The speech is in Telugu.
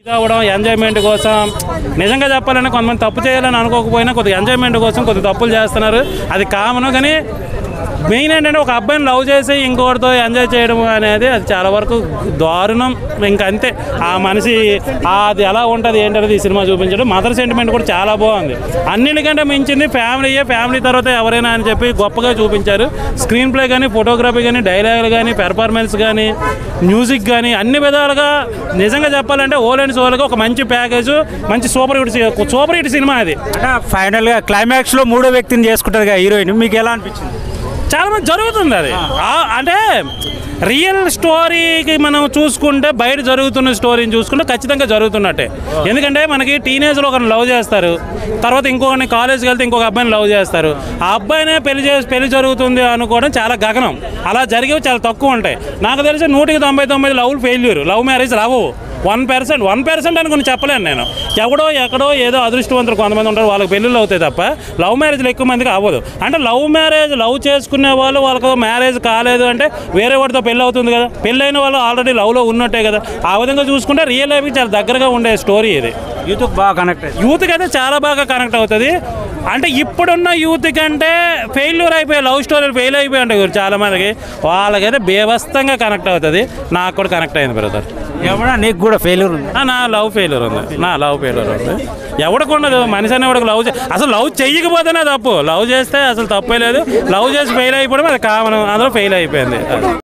అవ్వడం ఎంజాయ్మెంట్ కోసం నిజంగా చెప్పాలంటే కొంతమంది తప్పు చేయాలని అనుకోకపోయినా కొద్దిగా ఎంజాయ్మెంట్ కోసం కొద్ది తప్పులు చేస్తున్నారు అది కామన్ కానీ మెయిన్ ఏంటంటే ఒక అబ్బాయిని లవ్ చేసి ఇంకోటితో ఎంజాయ్ చేయడం అనేది అది చాలా వరకు దారుణం ఇంకా అంతే ఆ మనిషి ఆ అది ఎలా ఉంటుంది ఏంటనేది ఈ సినిమా చూపించడం మదర్ సెంటిమెంట్ కూడా చాలా బాగుంది అన్నిటికంటే మించింది ఫ్యామిలీయే ఫ్యామిలీ తర్వాత ఎవరైనా అని చెప్పి గొప్పగా చూపించారు స్క్రీన్ ప్లే కానీ ఫోటోగ్రఫీ కానీ డైలాగులు కానీ పెర్ఫార్మెన్స్ కానీ మ్యూజిక్ కానీ అన్ని విధాలుగా నిజంగా చెప్పాలంటే ఓల్ అండ్ సోల్గా ఒక మంచి ప్యాకేజ్ మంచి సూపర్ హిట్ సి- సూపర్ హిట్ సినిమా అది అంటే ఫైనల్గా క్లైమాక్స్లో మూడో వ్యక్తిని చేసుకుంటుంది కదా హీరోయిన్ మీకు ఎలా అనిపించింది చాలా మంది జరుగుతుంది అది ఆ- అంటే రియల్ స్టోరీకి మనం చూసుకుంటే బయట జరుగుతున్న స్టోరీని చూసుకుంటే ఖచ్చితంగా జరుగుతున్నట్టే ఎందుకంటే మనకి టీనేజ్లో ఒకరిని లవ్ చేస్తారు తర్వాత ఇంకొకరిని కాలేజ్కి వెళ్తే ఇంకొక అబ్బాయిని లవ్ చేస్తారు ఆ అబ్బాయినే పెళ్లి చేసి పెళ్లి జరుగుతుంది అనుకోవడం చాలా గగనం అలా జరిగేవి చాలా తక్కువ ఉంటాయి నాకు తెలిసి నూటికి తొంభై తొమ్మిది love failure love marriage love one percent one percent అనుకుని చెప్పలేను నేను ఎవడో ఎక్కడో ఏదో అదృష్టవంతులు కొంతమంది ఉంటారు వాళ్ళకి పెళ్ళిళ్ళు అవుతాయి తప్ప లవ్ మ్యారేజ్లు ఎక్కువ మందికి అవ్వదు అంటే లవ్ మ్యారేజ్ లవ్ చేసుకునే వాళ్ళు వాళ్ళకు మ్యారేజ్ కాలేదు అంటే వేరే వాడితో పెళ్ళి అవుతుంది కదా పెళ్ళైన వాళ్ళు ఆల్రెడీ లవ్లో ఉన్నట్టే కదా ఆ విధంగా చూసుకుంటే రియల్ లైఫ్కి చాలా దగ్గరగా ఉండే స్టోరీ ఇది యూట్యూబ్ బాగా కనెక్ట్ అయ్యింది యూత్కి అయితే చాలా బాగా కనెక్ట్ అవుతుంది అంటే ఇప్పుడున్న యూత్ కంటే ఫెయిల్యూర్ అయిపోయి లవ్ స్టోరీలు ఫెయిల్ అయిపోయి ఉంటాయి గురు చాలా మందికి వాళ్ళకైతే బేవస్తంగా కనెక్ట్ అవుతుంది నాకు కూడా కనెక్ట్ అయింది బ్రదర్ ఏమన్నా నీకు కూడా ఫెయిల్యూర్ ఉంది ఆ, నా లవ్ ఫెయిల్యూర్ ఉంది నా లవ్ ఫెయిల్యూర్ ఉంది ఎవడికి ఉండదు మనిషి అనేవాడికి లవ్ చే- అసలు లవ్ చెయ్యకపోతేనే తప్పు లవ్ చేస్తే అసలు తప్పే లేదు లవ్ చేసి ఫెయిల్ అయిపోవడం అది కామన్ అందులో ఫెయిల్ అయిపోయింది అది